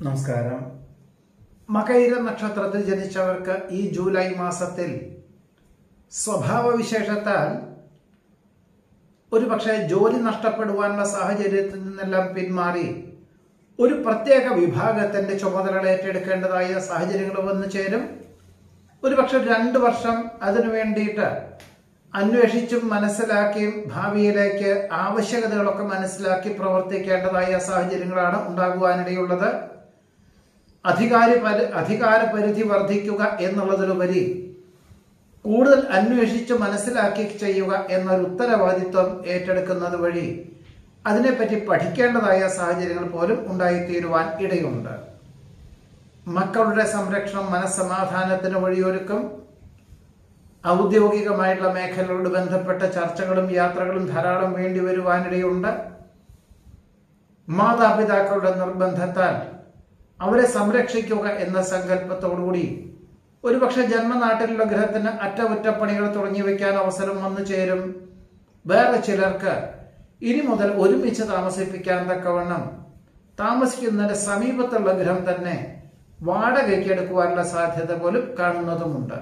നമസ്കാരം മകയിര നക്ഷത്രത്തിൽ ജനിച്ചവർക്ക് ഈ ജൂലൈ മാസത്തിൽ സ്വഭാവവിശേഷത്താൽ ഒരു പക്ഷേ ജോലി നഷ്ടപ്പെടുവാനുള്ള സാഹചര്യത്തിൽ നിന്നെല്ലാം പിന്മാറി ഒരു പ്രത്യേക വിഭാഗത്തിന്റെ ചുമതലകൾ ഏറ്റെടുക്കേണ്ടതായ സാഹചര്യങ്ങൾ വന്നു ചേരും ഒരു പക്ഷെ രണ്ടു വർഷം അതിനു വേണ്ടിയിട്ട് അന്വേഷിച്ചും മനസ്സിലാക്കിയും ഭാവിയിലേക്ക് ആവശ്യകതകളൊക്കെ മനസ്സിലാക്കി പ്രവർത്തിക്കേണ്ടതായ സാഹചര്യങ്ങളാണ് ഉണ്ടാകുവാനിടയുള്ളത് അധികാരി പരി അധികാര പരിധി വർദ്ധിക്കുക എന്നുള്ളതിലുപരി കൂടുതൽ അന്വേഷിച്ച് മനസ്സിലാക്കി ചെയ്യുക എന്നൊരു ഉത്തരവാദിത്വം ഏറ്റെടുക്കുന്നത് വഴി അതിനെപ്പറ്റി പഠിക്കേണ്ടതായ സാഹചര്യങ്ങൾ പോലും ഉണ്ടായിത്തീരുവാൻ ഇടയുണ്ട് മക്കളുടെ സംരക്ഷണം മനസ്സമാധാനത്തിന് വഴിയൊരുക്കും ഔദ്യോഗികമായിട്ടുള്ള മേഖലകളോട് ബന്ധപ്പെട്ട ചർച്ചകളും യാത്രകളും ധാരാളം വേണ്ടി വരുവാനിടയുണ്ട് മാതാപിതാക്കളുടെ നിർബന്ധത്താൽ അവരെ സംരക്ഷിക്കുക എന്ന സങ്കല്പത്തോടുകൂടി ഒരുപക്ഷെ ജന്മനാട്ടിലുള്ള ഗ്രഹത്തിന് അറ്റകുറ്റപ്പണികൾ തുടങ്ങി വയ്ക്കാൻ അവസരം വന്നു ചേരും വേറെ ചിലർക്ക് ഇനി മുതൽ ഒരുമിച്ച് താമസിപ്പിക്കാൻ തക്കവണ്ണം താമസിക്കുന്നതിന്റെ സമീപത്തുള്ള ഗ്രഹം തന്നെ വാടകയ്ക്ക് എടുക്കുവാനുള്ള സാധ്യത പോലും കാണുന്നതുമുണ്ട്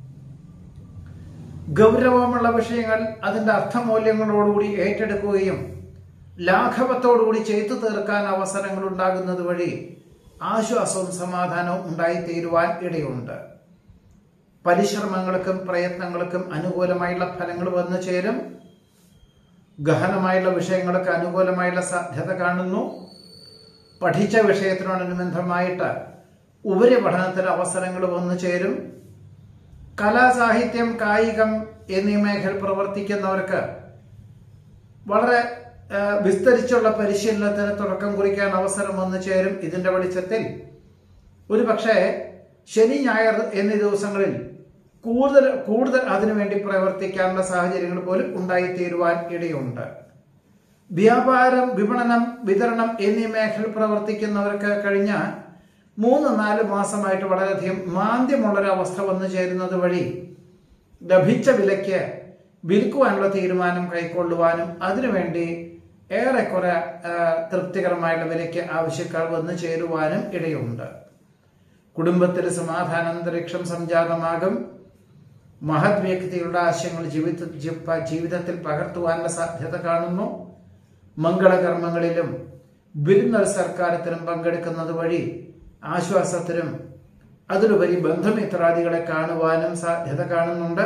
ഗൗരവമുള്ള വിഷയങ്ങൾ അതിന്റെ അർത്ഥമൂല്യങ്ങളോടുകൂടി ഏറ്റെടുക്കുകയും ലാഘവത്തോടുകൂടി ചെയ്തു തീർക്കാൻ അവസരങ്ങൾ ഉണ്ടാകുന്നത് വഴി ആശ്വാസവും സമാധാനവും ഉണ്ടായിത്തീരുവാൻ ഇടയുണ്ട് പരിശ്രമങ്ങൾക്കും പ്രയത്നങ്ങൾക്കും അനുകൂലമായുള്ള ഫലങ്ങൾ വന്നു ചേരും ഗഹനമായുള്ള വിഷയങ്ങൾക്ക് അനുകൂലമായുള്ള സാധ്യത കാണുന്നു പഠിച്ച വിഷയത്തിനോടനുബന്ധമായിട്ട് ഉപരിപഠനത്തിന് അവസരങ്ങൾ വന്നു ചേരും കലാസാഹിത്യം കായികം എന്നീ മേഖല പ്രവർത്തിക്കുന്നവർക്ക് വളരെ വിസ്തരിച്ചുള്ള പരിശീലനത്തിന് തുടക്കം കുറിക്കാൻ അവസരം വന്നു ചേരും ഇതിന്റെ വെളിച്ചത്തിൽ ഒരു പക്ഷേ ശനി ഞായർ എന്നീ ദിവസങ്ങളിൽ കൂടുതൽ കൂടുതൽ അതിനുവേണ്ടി പ്രവർത്തിക്കാനുള്ള സാഹചര്യങ്ങൾ പോലും ഉണ്ടായിത്തീരുവാൻ ഇടയുണ്ട് വ്യാപാരം വിപണനം വിതരണം എന്നീ മേഖല പ്രവർത്തിക്കുന്നവർക്ക് കഴിഞ്ഞ മൂന്ന് നാല് മാസമായിട്ട് വളരെയധികം മാന്ദ്യമുള്ളൊരു അവസ്ഥ വന്നു ചേരുന്നത് വഴി ലഭിച്ച വിലയ്ക്ക് വിൽക്കുവാനുള്ള തീരുമാനം കൈക്കൊള്ളുവാനും അതിനുവേണ്ടി ഏറെക്കുറെ തൃപ്തികരമായുള്ള വിലയ്ക്ക് ആവശ്യക്കാർ വന്നു ചേരുവാനും ഇടയുണ്ട് കുടുംബത്തിൽ സമാധാനാന്തരീക്ഷം സംജാതമാകും മഹത് വ്യക്തികളുടെ ആശയങ്ങൾ ജീവിത ജീവിതത്തിൽ പകർത്തുവാനുള്ള സാധ്യത കാണുന്നു മംഗളകർമ്മങ്ങളിലും വിരുന്നൽ സർക്കാരത്തിലും പങ്കെടുക്കുന്നത് വഴി ആശ്വാസത്തിനും അതിലുപരി ബന്ധുമിത്രാദികളെ കാണുവാനും സാധ്യത കാണുന്നുണ്ട്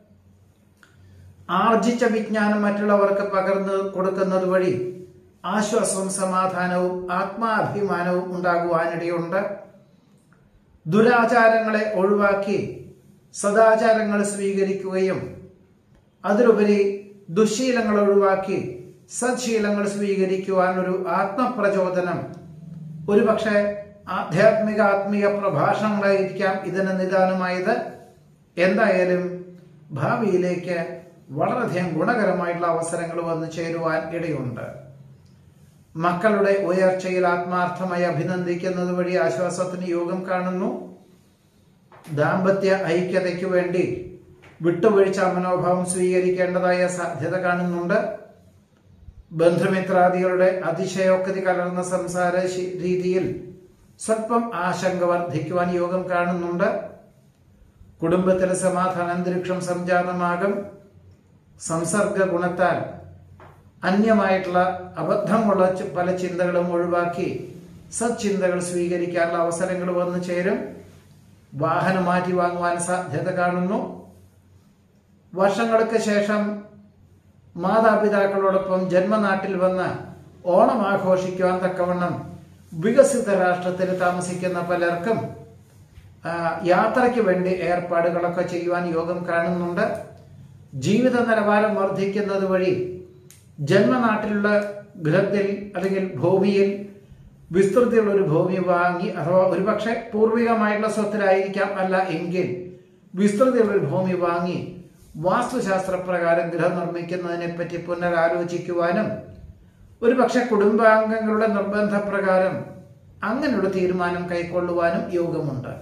ആർജിച്ച വിജ്ഞാനം മറ്റുള്ളവർക്ക് പകർന്നു കൊടുക്കുന്നത് വഴി ആശ്വാസവും സമാധാനവും ആത്മാഭിമാനവും ഉണ്ടാകുവാനിടയുണ്ട് ദുരാചാരങ്ങളെ ഒഴിവാക്കി സദാചാരങ്ങൾ സ്വീകരിക്കുകയും അതിലുപരി ദുശീലങ്ങൾ ഒഴിവാക്കി സദ്ശീലങ്ങൾ സ്വീകരിക്കുവാൻ ഒരു ആത്മപ്രചോദനം ഒരുപക്ഷെ ആധ്യാത്മിക ആത്മീയ പ്രഭാഷണങ്ങളായിരിക്കാം ഇതിന് നിദാനമായത് എന്തായാലും ഭാവിയിലേക്ക് വളരെയധികം ഗുണകരമായിട്ടുള്ള അവസരങ്ങൾ വന്നു ചേരുവാൻ ഇടയുണ്ട് മക്കളുടെ ഉയർച്ചയിൽ ആത്മാർത്ഥമായി അഭിനന്ദിക്കുന്നത് വഴി ആശ്വാസത്തിന് യോഗം കാണുന്നു ദാമ്പത്യ ഐക്യതയ്ക്ക് വേണ്ടി വിട്ടുവീഴ്ച മനോഭാവം സ്വീകരിക്കേണ്ടതായ സാധ്യത കാണുന്നുണ്ട് ബന്ധുമിത്രാദികളുടെ അതിശയോക്തി കലർന്ന സംസാര രീതിയിൽ സ്വല്പം ആശങ്ക വർദ്ധിക്കുവാൻ യോഗം കാണുന്നുണ്ട് കുടുംബത്തിലെ സമാധാന അന്തരീക്ഷം സംജാതമാകും സംസർഗ ഗുണത്താൽ അന്യമായിട്ടുള്ള അബദ്ധമുള്ള പല ചിന്തകളും ഒഴിവാക്കി സച്ചിന്തകൾ സ്വീകരിക്കാനുള്ള അവസരങ്ങൾ വന്നു ചേരും വാഹനം മാറ്റി വാങ്ങുവാൻ സാധ്യത കാണുന്നു വർഷങ്ങൾക്ക് ശേഷം മാതാപിതാക്കളോടൊപ്പം ജന്മനാട്ടിൽ വന്ന് ഓണം ആഘോഷിക്കുവാൻ തക്കവണ്ണം വികസിത രാഷ്ട്രത്തിൽ താമസിക്കുന്ന പലർക്കും യാത്രയ്ക്ക് വേണ്ടി ഏർപ്പാടുകളൊക്കെ ചെയ്യുവാൻ യോഗം കാണുന്നുണ്ട് ജീവിത നിലവാരം വർദ്ധിക്കുന്നത് വഴി ജന്മനാട്ടിലുള്ള ഗൃഹത്തിൽ അല്ലെങ്കിൽ ഭൂമിയിൽ വിസ്തൃതിയുള്ള ഒരു ഭൂമി വാങ്ങി അഥവാ ഒരുപക്ഷെ പൂർവികമായിട്ടുള്ള സ്വത്തിലായിരിക്കാം അല്ല എങ്കിൽ വിസ്തൃതിയുള്ള ഒരു ഭൂമി വാങ്ങി വാസ്തുശാസ്ത്ര പ്രകാരം ഗൃഹം നിർമ്മിക്കുന്നതിനെ പറ്റി പുനരാലോചിക്കുവാനും ഒരുപക്ഷെ കുടുംബാംഗങ്ങളുടെ നിർബന്ധപ്രകാരം അങ്ങനെയുള്ള തീരുമാനം കൈക്കൊള്ളുവാനും യോഗമുണ്ട്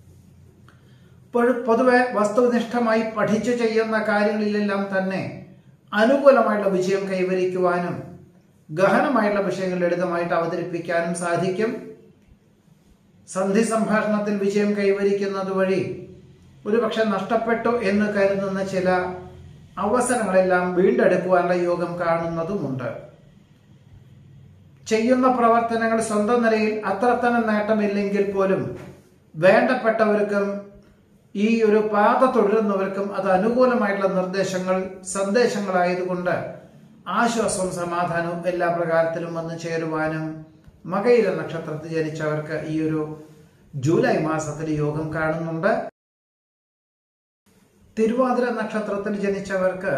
പൊതുവെ വസ്തുനിഷ്ഠമായി പഠിച്ചു ചെയ്യുന്ന കാര്യങ്ങളിലെല്ലാം തന്നെ അനുകൂലമായിട്ടുള്ള വിജയം കൈവരിക്കുവാനും ഗഹനമായിട്ടുള്ള വിഷയങ്ങൾ ലളിതമായിട്ട് അവതരിപ്പിക്കാനും സാധിക്കും സന്ധി സംഭാഷണത്തിൽ വിജയം കൈവരിക്കുന്നത് വഴി ഒരുപക്ഷെ നഷ്ടപ്പെട്ടു എന്ന് കരുതുന്ന ചില അവസരങ്ങളെല്ലാം വീണ്ടെടുക്കുവാനുള്ള യോഗം കാണുന്നതുമുണ്ട് ചെയ്യുന്ന പ്രവർത്തനങ്ങൾ സ്വന്തം നിലയിൽ അത്ര തന്നെ നേട്ടമില്ലെങ്കിൽ പോലും വേണ്ടപ്പെട്ടവർക്കും ഈ ഒരു പാത തുടരുന്നവർക്കും അത് അനുകൂലമായിട്ടുള്ള നിർദ്ദേശങ്ങൾ സന്ദേശങ്ങളായതുകൊണ്ട് ആശ്വാസവും സമാധാനവും എല്ലാ പ്രകാരത്തിലും വന്നു ചേരുവാനും മകയില നക്ഷത്രത്തിൽ ജനിച്ചവർക്ക് ഈ ഒരു ജൂലൈ മാസത്തിൽ യോഗം കാണുന്നുണ്ട് തിരുവാതിര നക്ഷത്രത്തിൽ ജനിച്ചവർക്ക്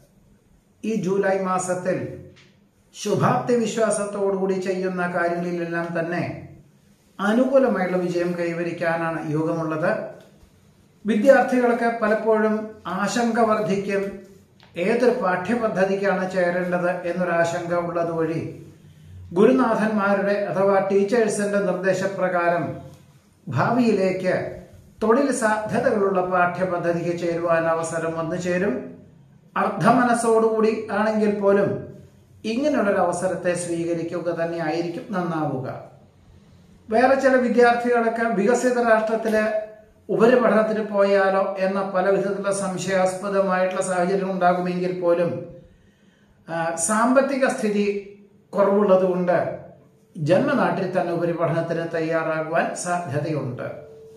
ഈ ജൂലൈ മാസത്തിൽ ശുഭാപ്തി വിശ്വാസത്തോടുകൂടി ചെയ്യുന്ന കാര്യങ്ങളിലെല്ലാം തന്നെ അനുകൂലമായുള്ള വിജയം കൈവരിക്കാനാണ് യോഗമുള്ളത് വിദ്യാർത്ഥികൾക്ക് പലപ്പോഴും ആശങ്ക വർദ്ധിക്കും ഏതൊരു പാഠ്യപദ്ധതിക്കാണ് ചേരേണ്ടത് എന്നൊരാശങ്ക ഉള്ളത് വഴി ഗുരുനാഥന്മാരുടെ അഥവാ ടീച്ചേഴ്സിന്റെ നിർദ്ദേശപ്രകാരം ഭാവിയിലേക്ക് തൊഴിൽ സാധ്യതകളുള്ള പാഠ്യപദ്ധതിക്ക് ചേരുവാൻ അവസരം വന്നു ചേരും അർദ്ധമനസ്സോടുകൂടി ആണെങ്കിൽ പോലും ഇങ്ങനെയുള്ളൊരു അവസരത്തെ സ്വീകരിക്കുക തന്നെ ആയിരിക്കും നന്നാവുക വേറെ ചില വിദ്യാർത്ഥികളൊക്കെ വികസിത രാഷ്ട്രത്തില് ഉപരിപഠനത്തിന് പോയാലോ എന്ന പല വിധത്തിലുള്ള സംശയാസ്പദമായിട്ടുള്ള സാഹചര്യം ഉണ്ടാകുമെങ്കിൽ പോലും ആ, സാമ്പത്തിക സ്ഥിതി കുറവുള്ളതുകൊണ്ട് ജന്മനാട്ടിൽ തന്നെ ഉപരിപഠനത്തിന് തയ്യാറാകുവാൻ സാധ്യതയുണ്ട്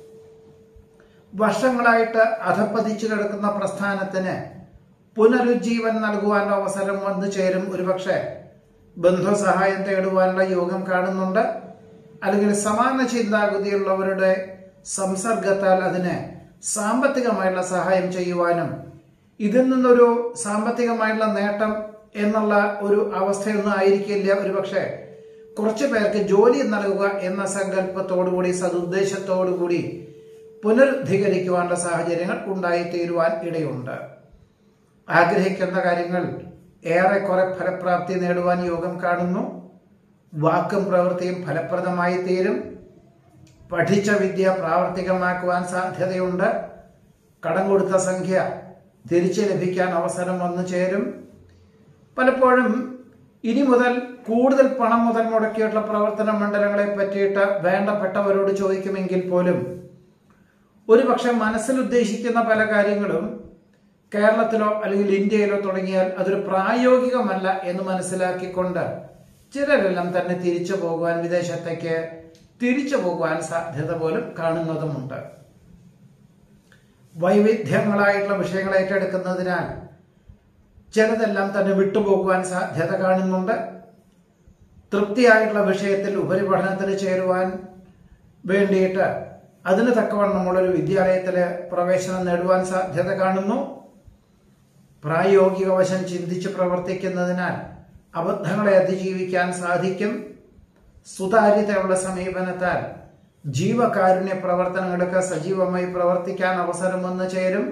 വർഷങ്ങളായിട്ട് അധപ്പതിച്ചു കിടക്കുന്ന പ്രസ്ഥാനത്തിന് പുനരുജ്ജീവൻ നൽകുവാനുള്ള അവസരം വന്നു ചേരും ഒരുപക്ഷെ ബന്ധു സഹായം തേടുവാനുള്ള യോഗം കാണുന്നുണ്ട് അല്ലെങ്കിൽ സമാന ചിന്താഗതിയുള്ളവരുടെ സംസർഗത്താൽ അതിന് സാമ്പത്തികമായിട്ടുള്ള സഹായം ചെയ്യുവാനും ഇതിൽ നിന്നൊരു സാമ്പത്തികമായിട്ടുള്ള നേട്ടം എന്നുള്ള ഒരു അവസ്ഥയൊന്നും ആയിരിക്കില്ല ഒരുപക്ഷെ കുറച്ചു പേർക്ക് ജോലി നൽകുക എന്ന സങ്കല്പത്തോടുകൂടി സതുദ്ദേശത്തോടുകൂടി പുനരുദ്ധീകരിക്കുവാനുള്ള സാഹചര്യങ്ങൾ ഉണ്ടായിത്തീരുവാൻ ഇടയുണ്ട് ആഗ്രഹിക്കുന്ന കാര്യങ്ങൾ ഏറെക്കുറെ ഫലപ്രാപ്തി നേടുവാൻ യോഗം കാണുന്നു വാക്കും പ്രവൃത്തിയും ഫലപ്രദമായി തീരും പഠിച്ച വിദ്യ പ്രാവർത്തികമാക്കുവാൻ സാധ്യതയുണ്ട് കടം കൊടുത്ത സംഖ്യ തിരിച്ചു ലഭിക്കാൻ അവസരം വന്നു ചേരും പലപ്പോഴും ഇനി മുതൽ കൂടുതൽ പണം മുതൽ മുടക്കിയിട്ടുള്ള പ്രവർത്തന മണ്ഡലങ്ങളെ പറ്റിയിട്ട് വേണ്ടപ്പെട്ടവരോട് ചോദിക്കുമെങ്കിൽ പോലും ഒരുപക്ഷെ മനസ്സിൽ ഉദ്ദേശിക്കുന്ന പല കാര്യങ്ങളും കേരളത്തിലോ അല്ലെങ്കിൽ ഇന്ത്യയിലോ തുടങ്ങിയാൽ അതൊരു പ്രായോഗികമല്ല എന്ന് മനസ്സിലാക്കിക്കൊണ്ട് ചിലരെല്ലാം തന്നെ തിരിച്ചു പോകുവാൻ വിദേശത്തേക്ക് തിരിച്ചു പോകുവാൻ സാധ്യത പോലും കാണുന്നതുമുണ്ട് വൈവിധ്യങ്ങളായിട്ടുള്ള വിഷയങ്ങൾ ഏറ്റെടുക്കുന്നതിനാൽ ചിലതെല്ലാം തന്നെ വിട്ടുപോകുവാൻ സാധ്യത കാണുന്നുണ്ട് തൃപ്തിയായിട്ടുള്ള വിഷയത്തിൽ ഉപരിപഠനത്തിന് ചേരുവാൻ വേണ്ടിയിട്ട് അതിന് തക്കവണ്ണമുള്ളൊരു വിദ്യാലയത്തില് പ്രവേശനം നേടുവാൻ സാധ്യത കാണുന്നു പ്രായോഗിക വശം ചിന്തിച്ച് പ്രവർത്തിക്കുന്നതിനാൽ അബദ്ധങ്ങളെ അതിജീവിക്കാൻ സാധിക്കും സുതാര്യതയുള്ള സമീപനത്താൽ ജീവകാരുണ്യ പ്രവർത്തനങ്ങൾക്ക് സജീവമായി പ്രവർത്തിക്കാൻ അവസരം വന്നു ചേരും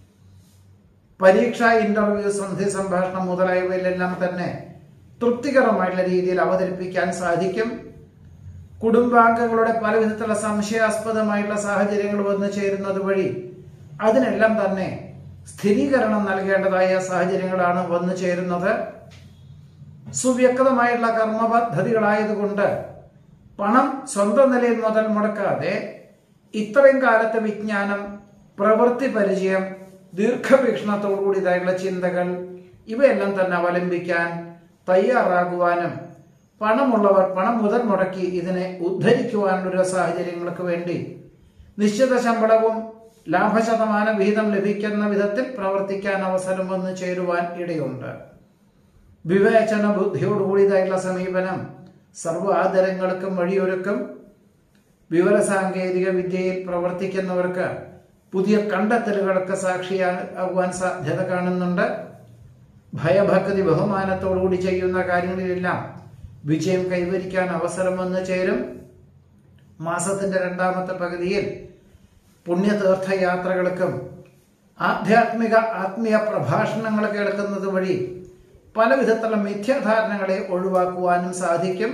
പരീക്ഷ ഇന്റർവ്യൂ സന്ധി സംഭാഷണം മുതലായവയിലെല്ലാം തന്നെ തൃപ്തികരമായിട്ടുള്ള രീതിയിൽ അവതരിപ്പിക്കാൻ സാധിക്കും കുടുംബാംഗങ്ങളുടെ പല വിധത്തിലുള്ള സംശയാസ്പദമായിട്ടുള്ള സാഹചര്യങ്ങൾ വന്നു ചേരുന്നത് വഴി അതിനെല്ലാം തന്നെ സ്ഥിരീകരണം നൽകേണ്ടതായ സാഹചര്യങ്ങളാണ് വന്നു ചേരുന്നത് സുവ്യക്തമായിട്ടുള്ള കർമ്മ പദ്ധതികളായതുകൊണ്ട് പണം സ്വന്തം നിലയിൽ മുതൽ മുടക്കാതെ ഇത്രയും കാലത്തെ വിജ്ഞാനം പ്രവൃത്തി പരിചയം ദീർഘവീക്ഷണത്തോടുകൂടിയതായുള്ള ചിന്തകൾ ഇവയെല്ലാം തന്നെ അവലംബിക്കാൻ തയ്യാറാകുവാനും പണമുള്ളവർ പണം മുതൽ മുടക്കി ഇതിനെ ഉദ്ധരിക്കുവാനുള്ള സാഹചര്യങ്ങൾക്ക് വേണ്ടി നിശ്ചിത ശമ്പളവും ലാഭശതമാന വിഹിതം ലഭിക്കുന്ന വിധത്തിൽ പ്രവർത്തിക്കാൻ അവസരം വന്നു ചേരുവാൻ ഇടയുണ്ട് വിവേചന ബുദ്ധിയോടുകൂടിയതായുള്ള സമീപനം സർവ്വ ആദരങ്ങൾക്കും വഴിയൊരുക്കും വിവരസാങ്കേതിക വിദ്യയിൽ പ്രവർത്തിക്കുന്നവർക്ക് പുതിയ കണ്ടെത്തലുകൾക്ക് സാക്ഷിയാകുവാൻ സാധ്യത കാണുന്നുണ്ട് ഭയഭക്തി ബഹുമാനത്തോടുകൂടി ചെയ്യുന്ന കാര്യങ്ങളിലെല്ലാം വിജയം കൈവരിക്കാൻ അവസരം വന്നു ചേരും മാസത്തിന്റെ രണ്ടാമത്തെ പകുതിയിൽ പുണ്യതീർത്ഥയാത്രകൾക്കും ആധ്യാത്മിക ആത്മീയ പ്രഭാഷണങ്ങൾ കേൾക്കുന്നത് വഴി പല വിധത്തിലുള്ള മിഥ്യാധാരണകളെ ഒഴിവാക്കുവാനും സാധിക്കും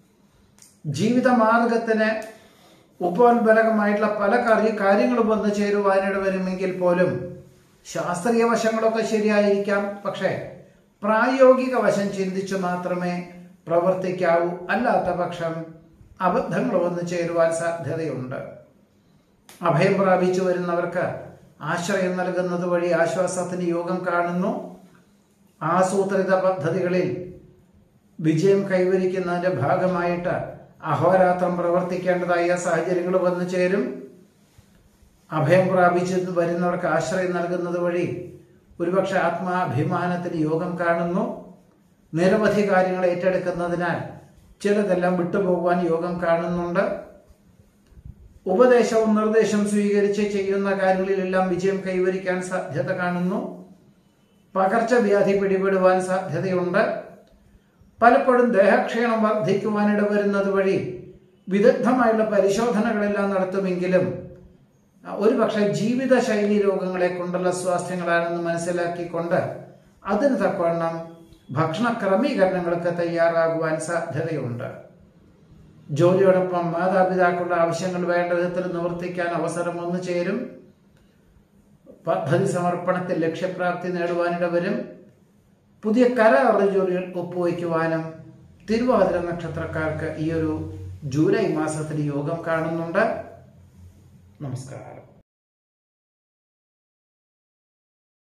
ജീവിതമാർഗത്തിന് ഉപോത്ബലകമായിട്ടുള്ള പല കാര്യ കാര്യങ്ങളും വന്നു ചേരുവാനിട വരുമെങ്കിൽ പോലും ശാസ്ത്രീയ വശങ്ങളൊക്കെ ശരിയായിരിക്കാം പക്ഷേ പ്രായോഗിക വശം ചിന്തിച്ചു മാത്രമേ പ്രവർത്തിക്കാവൂ അല്ലാത്ത പക്ഷം അബദ്ധങ്ങൾ വന്നു ചേരുവാൻ സാധ്യതയുണ്ട് അഭയം പ്രാപിച്ചു വരുന്നവർക്ക് ആശ്രയം നൽകുന്നത് വഴി ആശ്വാസത്തിന് യോഗം കാണുന്നു ആസൂത്രിത പദ്ധതികളിൽ വിജയം കൈവരിക്കുന്നതിന്റെ ഭാഗമായിട്ട് അഹോരാത്രം പ്രവർത്തിക്കേണ്ടതായ സാഹചര്യങ്ങൾ വന്നു ചേരും അഭയം പ്രാപിച്ച് വരുന്നവർക്ക് ആശ്രയം നൽകുന്നത് വഴി ഒരുപക്ഷെ ആത്മാഭിമാനത്തിന് യോഗം കാണുന്നു നിരവധി കാര്യങ്ങൾ ഏറ്റെടുക്കുന്നതിനാൽ ചിലതെല്ലാം വിട്ടുപോകുവാൻ യോഗം കാണുന്നുണ്ട് ഉപദേശവും നിർദ്ദേശം സ്വീകരിച്ച് ചെയ്യുന്ന കാര്യങ്ങളിലെല്ലാം വിജയം കൈവരിക്കാൻ സാധ്യത കാണുന്നു പകർച്ചവ്യാധി പിടിപെടുവാൻ സാധ്യതയുണ്ട് പലപ്പോഴും ദേഹക്ഷീണം വർദ്ധിക്കുവാനിട വരുന്നത് വഴി വിദഗ്ധമായുള്ള പരിശോധനകളെല്ലാം നടത്തുമെങ്കിലും ഒരുപക്ഷെ ജീവിതശൈലി രോഗങ്ങളെ കൊണ്ടുള്ള സ്വാസ്ഥ്യങ്ങളാണെന്ന് മനസ്സിലാക്കിക്കൊണ്ട് അതിന് തക്കവണ്ണം ഭക്ഷണ ക്രമീകരണങ്ങൾക്ക് തയ്യാറാകുവാൻ സാധ്യതയുണ്ട് ജോലിയോടൊപ്പം മാതാപിതാക്കളുടെ ആവശ്യങ്ങൾ വേണ്ട വിധത്തിൽ നിവർത്തിക്കാൻ അവസരം വന്നു ചേരും പദ്ധതി സമർപ്പണത്തിൽ ലക്ഷ്യപ്രാപ്തി നേടുവാനിട വരും പുതിയ കരാർ ജോലികൾ ഒപ്പുവയ്ക്കുവാനും തിരുവാതിര നക്ഷത്രക്കാർക്ക് ഈ ഒരു ജൂലൈ മാസത്തിൽ യോഗം കാണുന്നുണ്ട് നമസ്കാരം